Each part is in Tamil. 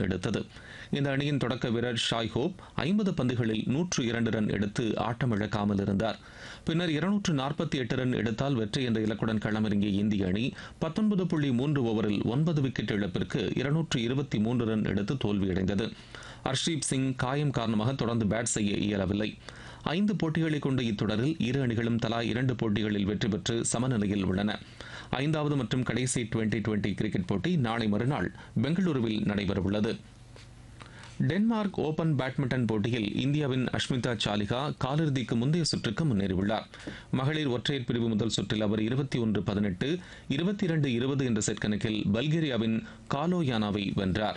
எடுத்தது இந்த அணியின் தொடக்க வீரர் ஷாய் ஹோப் ஐம்பது பந்துகளில் நூற்று இரண்டு ரன் எடுத்து ஆட்டமிழக்காமல் இருந்தார் பின்னர் இருநூற்று நாற்பத்தி எட்டு ரன் எடுத்தால் வெற்றி என்ற இலக்குடன் களமிறங்கிய இந்திய அணி பத்தொன்பது புள்ளி மூன்று ஓவரில் ஒன்பது விக்கெட் இழப்பிற்கு இருநூற்று இருபத்தி மூன்று ரன் எடுத்து தோல்வியடைந்தது ஹர்ஷீப் சிங் காயம் காரணமாக தொடர்ந்து பேட் செய்ய இயலவில்லை ஐந்து போட்டிகளை கொண்ட இத்தொடரில் இரு அணிகளும் தலா இரண்டு போட்டிகளில் வெற்றி பெற்று சமநிலையில் உள்ளன ஐந்தாவது மற்றும் கடைசி டுவெண்டி டுவெண்டி கிரிக்கெட் போட்டி நாளை மறுநாள் பெங்களூருவில் நடைபெறவுள்ளது டென்மார்க் ஓபன் பேட்மிண்டன் போட்டியில் இந்தியாவின் அஷ்மிதா சாலிகா காலிறுதிக்கு முந்தைய சுற்றுக்கு முன்னேறியுள்ளார் மகளிர் ஒற்றையர் பிரிவு முதல் சுற்றில் அவர் இருபத்தி ஒன்று பதினெட்டு இருபத்தி இரண்டு இருபது என்ற செட் கணக்கில் பல்கேரியாவின் காலோயானாவை வென்றார்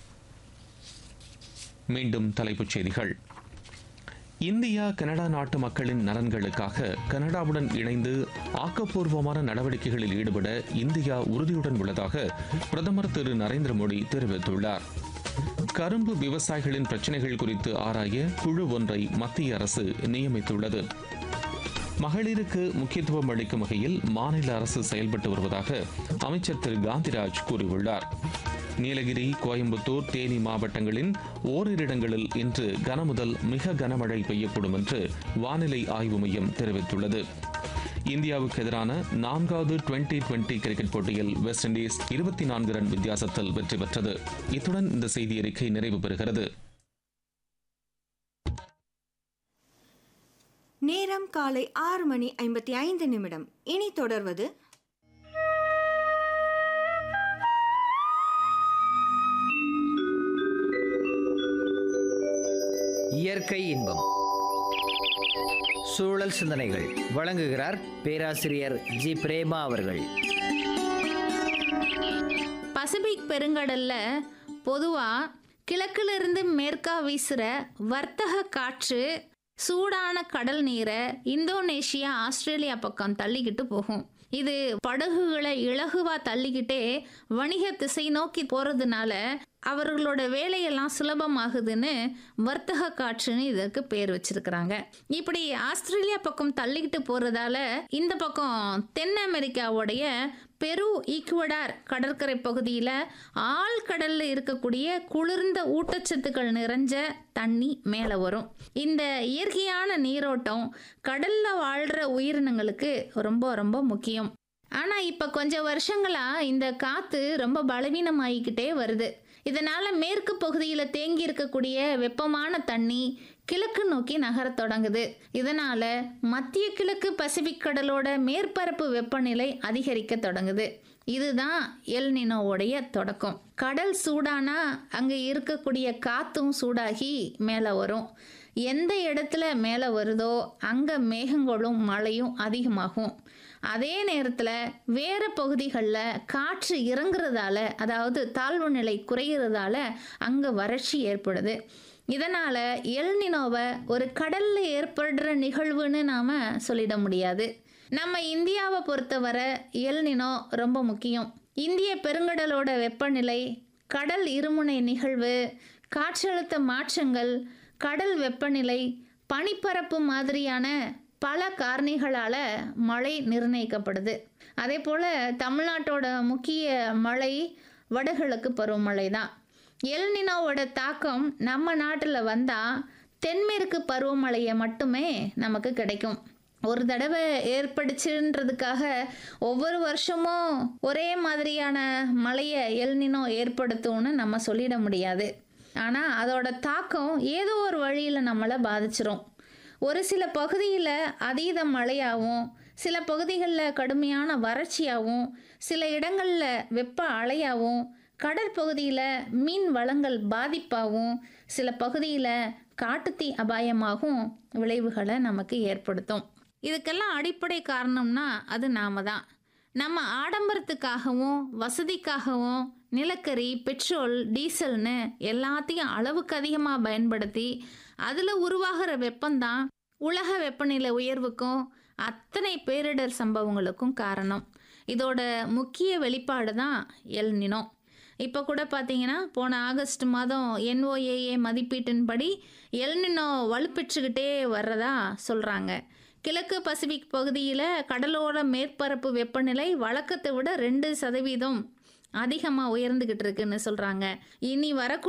மீண்டும் தலைப்புச் செய்திகள் இந்தியா கனடா நாட்டு மக்களின் நலன்களுக்காக கனடாவுடன் இணைந்து ஆக்கப்பூர்வமான நடவடிக்கைகளில் ஈடுபட இந்தியா உறுதியுடன் உள்ளதாக பிரதமர் திரு நரேந்திர மோடி தெரிவித்துள்ளார் கரும்பு விவசாயிகளின் பிரச்சினைகள் குறித்து ஆராய குழு ஒன்றை மத்திய அரசு நியமித்துள்ளது மகளிருக்கு முக்கியத்துவம் அளிக்கும் வகையில் மாநில அரசு செயல்பட்டு வருவதாக அமைச்சர் திரு காந்திராஜ் கூறியுள்ளார் நீலகிரி கோயம்புத்தூர் தேனி மாவட்டங்களின் ஓரிரு இடங்களில் இன்று கனமுதல் மிக கனமழை பெய்யக்கூடும் என்று வானிலை ஆய்வு மையம் தெரிவித்துள்ளது இந்தியாவுக்கு எதிரான நான்காவது டுவெண்டி டுவெண்டி கிரிக்கெட் போட்டியில் வெஸ்ட் இண்டீஸ் இருபத்தி நான்கு ரன் வித்தியாசத்தில் வெற்றி பெற்றது இத்துடன் இந்த செய்தி அறிக்கை நிறைவு பெறுகிறது நேரம் காலை ஆறு மணி ஐம்பத்தி ஐந்து நிமிடம் இனி தொடர்வது இயற்கை இன்பம் சூழல் சிந்தனைகள் வழங்குகிறார் பேராசிரியர் ஜி பிரேமா அவர்கள் பசிபிக் பெருங்கடல்ல பொதுவா கிழக்கிலிருந்து மேற்கா வீசுற வர்த்தக காற்று சூடான கடல் நீரை இந்தோனேஷியா ஆஸ்திரேலியா பக்கம் தள்ளிக்கிட்டு போகும் இது படகுகளை இலகுவா தள்ளிக்கிட்டே வணிக திசை நோக்கி போறதுனால அவர்களோட வேலையெல்லாம் சுலபமாகுதுன்னு வர்த்தக காற்றுன்னு இதற்கு பேர் வச்சிருக்கிறாங்க இப்படி ஆஸ்திரேலியா பக்கம் தள்ளிக்கிட்டு போறதால இந்த பக்கம் தென் அமெரிக்காவுடைய பெரு ஈக்குவடார் கடற்கரை பகுதியில் ஆழ்கடல்ல இருக்கக்கூடிய குளிர்ந்த ஊட்டச்சத்துக்கள் நிறைஞ்ச தண்ணி மேலே வரும் இந்த இயற்கையான நீரோட்டம் கடல்ல வாழ்கிற உயிரினங்களுக்கு ரொம்ப ரொம்ப முக்கியம் ஆனால் இப்போ கொஞ்சம் வருஷங்களா இந்த காற்று ரொம்ப பலவீனமாகிக்கிட்டே வருது இதனால் மேற்கு பகுதியில் தேங்கி இருக்கக்கூடிய வெப்பமான தண்ணி கிழக்கு நோக்கி நகரத் தொடங்குது இதனால் மத்திய கிழக்கு பசிபிக் கடலோட மேற்பரப்பு வெப்பநிலை அதிகரிக்க தொடங்குது இதுதான் எல் நினோவுடைய தொடக்கம் கடல் சூடானா அங்கே இருக்கக்கூடிய காற்றும் சூடாகி மேலே வரும் எந்த இடத்துல மேலே வருதோ அங்கே மேகங்களும் மழையும் அதிகமாகும் அதே நேரத்தில் வேறு பகுதிகளில் காற்று இறங்குறதால அதாவது தாழ்வு நிலை குறைகிறதால அங்கே வறட்சி ஏற்படுது இதனால் எல்னினோவை ஒரு கடலில் ஏற்படுற நிகழ்வுன்னு நாம் சொல்லிட முடியாது நம்ம இந்தியாவை பொறுத்தவரை எல்னினோ ரொம்ப முக்கியம் இந்திய பெருங்கடலோட வெப்பநிலை கடல் இருமுனை நிகழ்வு காற்றழுத்த மாற்றங்கள் கடல் வெப்பநிலை பனிப்பரப்பு மாதிரியான பல காரணிகளால் மழை நிர்ணயிக்கப்படுது அதே போல் தமிழ்நாட்டோட முக்கிய மழை வடகிழக்கு பருவமழை தான் எல்னினோவோட தாக்கம் நம்ம நாட்டில் வந்தால் தென்மேற்கு பருவமழையை மட்டுமே நமக்கு கிடைக்கும் ஒரு தடவை ஏற்படுச்சுன்றதுக்காக ஒவ்வொரு வருஷமும் ஒரே மாதிரியான மழையை எல்னினோ ஏற்படுத்தும்னு நம்ம சொல்லிட முடியாது ஆனால் அதோட தாக்கம் ஏதோ ஒரு வழியில் நம்மளை பாதிச்சிரும் ஒரு சில பகுதியில் அதீத மழையாகவும் சில பகுதிகளில் கடுமையான வறட்சியாகவும் சில இடங்களில் வெப்ப அலையாகவும் கடற்பகுதியில் மீன் வளங்கள் பாதிப்பாகவும் சில பகுதியில் காட்டுத்தீ அபாயமாகவும் விளைவுகளை நமக்கு ஏற்படுத்தும் இதுக்கெல்லாம் அடிப்படை காரணம்னா அது நாம தான் நம்ம ஆடம்பரத்துக்காகவும் வசதிக்காகவும் நிலக்கரி பெட்ரோல் டீசல்னு எல்லாத்தையும் அளவுக்கு அதிகமாக பயன்படுத்தி அதில் உருவாகிற வெப்பம்தான் உலக வெப்பநிலை உயர்வுக்கும் அத்தனை பேரிடர் சம்பவங்களுக்கும் காரணம் இதோட முக்கிய வெளிப்பாடு தான் எல்னினோ இப்போ கூட பார்த்தீங்கன்னா போன ஆகஸ்ட் மாதம் என்ஓஏஏ மதிப்பீட்டின்படி எல்னினோ வலுப்பெற்றுக்கிட்டே வர்றதா சொல்கிறாங்க கிழக்கு பசிபிக் பகுதியில் கடலோர மேற்பரப்பு வெப்பநிலை வழக்கத்தை விட ரெண்டு சதவீதம் அதிகமாக உயர்ந்துக்கிட்டு இருக்குன்னு சொல்கிறாங்க இனி வரக்கூடிய